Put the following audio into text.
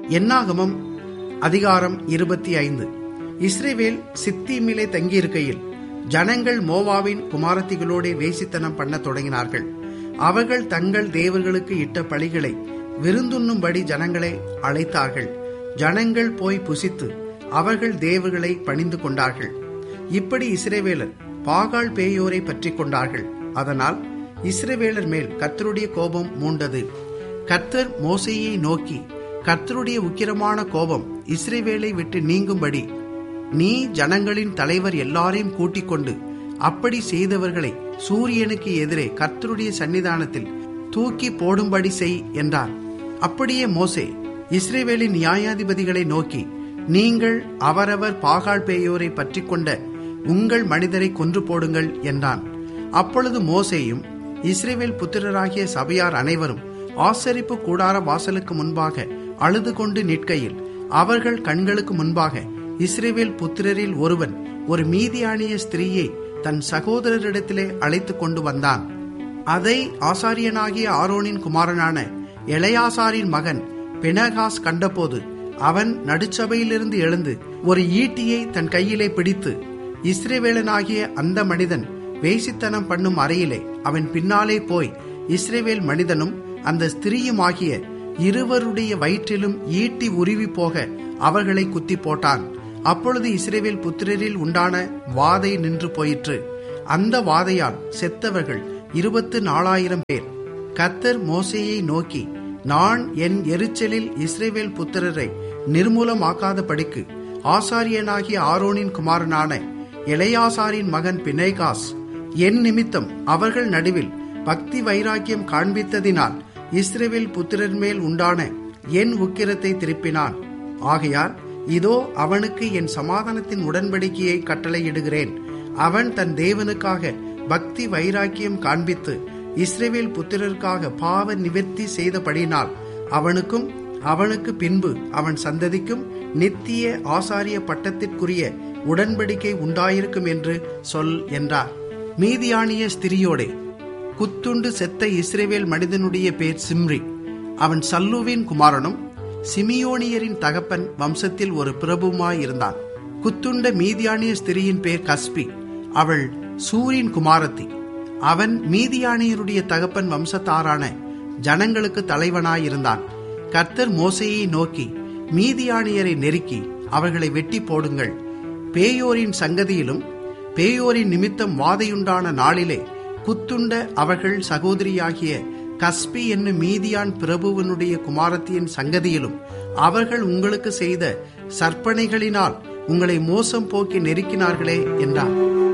என்னாகமம் அதிகாரம் இருபத்தி ஐந்து இஸ்ரேவேல் சித்தீமிலே தங்கியிருக்கையில் ஜனங்கள் மோவாவின் குமாரத்திகளோடே வேசித்தனம் பண்ணத் தொடங்கினார்கள் அவர்கள் தங்கள் தேவர்களுக்கு இட்ட பலிகளை விருந்துண்ணும்படி ஜனங்களை அழைத்தார்கள் ஜனங்கள் போய் புசித்து அவர்கள் தேவர்களை பணிந்து கொண்டார்கள் இப்படி இஸ்ரேவேலர் பாகால் பேயோரை பற்றி கொண்டார்கள் அதனால் இஸ்ரவேலர் மேல் கர்த்தருடைய கோபம் மூண்டது கர்த்தர் மோசையை நோக்கி கர்த்தருடைய உக்கிரமான கோபம் இஸ்ரேவேலை விட்டு நீங்கும்படி நீ ஜனங்களின் தலைவர் எல்லாரையும் கூட்டிக் கொண்டு அப்படி செய்தவர்களை சூரியனுக்கு எதிரே கர்த்தருடைய சன்னிதானத்தில் தூக்கி போடும்படி செய் என்றார் அப்படியே மோசே இஸ்ரேவேலின் நியாயாதிபதிகளை நோக்கி நீங்கள் அவரவர் பாகால் பேயோரை பற்றி கொண்ட உங்கள் மனிதரை கொன்று போடுங்கள் என்றான் அப்பொழுது மோசேயும் இஸ்ரேவேல் புத்திரராகிய சபையார் அனைவரும் ஆசரிப்பு கூடார வாசலுக்கு முன்பாக அழுது கொண்டு நிற்கையில் அவர்கள் கண்களுக்கு முன்பாக இஸ்ரேவேல் புத்திரரில் ஒருவன் ஒரு மீதியானிய ஸ்திரீயை தன் சகோதரரிடத்திலே அழைத்து கொண்டு வந்தான் அதை ஆசாரியனாகிய ஆரோனின் குமாரனான எளையாசாரின் மகன் பினகாஸ் கண்டபோது அவன் நடுச்சபையிலிருந்து எழுந்து ஒரு ஈட்டியை தன் கையிலே பிடித்து இஸ்ரேவேலனாகிய அந்த மனிதன் வேசித்தனம் பண்ணும் அறையிலே அவன் பின்னாலே போய் இஸ்ரேவேல் மனிதனும் அந்த ஸ்திரீயுமாகிய இருவருடைய வயிற்றிலும் ஈட்டி உருவி போக அவர்களை குத்தி போட்டான் அப்பொழுது இஸ்ரேவேல் புத்திரரில் உண்டான வாதை நின்று போயிற்று அந்த வாதையால் செத்தவர்கள் இருபத்து நாலாயிரம் பேர் கத்தர் மோசையை நோக்கி நான் என் எரிச்சலில் இஸ்ரேவேல் புத்திரரை நிர்மூலமாக்காத படிக்கு ஆசாரியனாகிய ஆரோனின் குமாரனான இளையாசாரின் மகன் பினேகாஸ் என் நிமித்தம் அவர்கள் நடுவில் பக்தி வைராக்கியம் காண்பித்ததினால் இஸ்ரேவேல் புத்திரர் மேல் உண்டான என் உக்கிரத்தை திருப்பினான் ஆகையால் இதோ அவனுக்கு என் சமாதானத்தின் உடன்படிக்கையை கட்டளையிடுகிறேன் அவன் தன் தேவனுக்காக பக்தி வைராக்கியம் காண்பித்து இஸ்ரேவேல் புத்திரருக்காக பாவ நிவர்த்தி செய்தபடினால் அவனுக்கும் அவனுக்கு பின்பு அவன் சந்ததிக்கும் நித்திய ஆசாரிய பட்டத்திற்குரிய உடன்படிக்கை உண்டாயிருக்கும் என்று சொல் என்றார் மீதியானிய ஸ்திரியோடே குத்துண்டு செத்த இஸ்ரேவேல் மனிதனுடைய பேர் சிம்ரி அவன் சல்லுவின் குமாரனும் சிமியோனியரின் தகப்பன் வம்சத்தில் ஒரு பிரபுமாயிருந்தான் குத்துண்ட மீதியானிய ஸ்திரியின் பேர் கஸ்பி அவள் சூரின் குமாரத்தி அவன் மீதியானியருடைய தகப்பன் வம்சத்தாரான ஜனங்களுக்கு தலைவனாயிருந்தான் கர்த்தர் மோசையை நோக்கி மீதியானியரை நெருக்கி அவர்களை வெட்டி போடுங்கள் பேயோரின் சங்கதியிலும் பேயோரின் நிமித்தம் வாதையுண்டான நாளிலே குத்துண்ட அவர்கள் சகோதரியாகிய கஸ்பி என்னும் மீதியான் பிரபுவனுடைய குமாரத்தியின் சங்கதியிலும் அவர்கள் உங்களுக்கு செய்த சற்பனைகளினால் உங்களை மோசம் போக்கி நெருக்கினார்களே என்றார்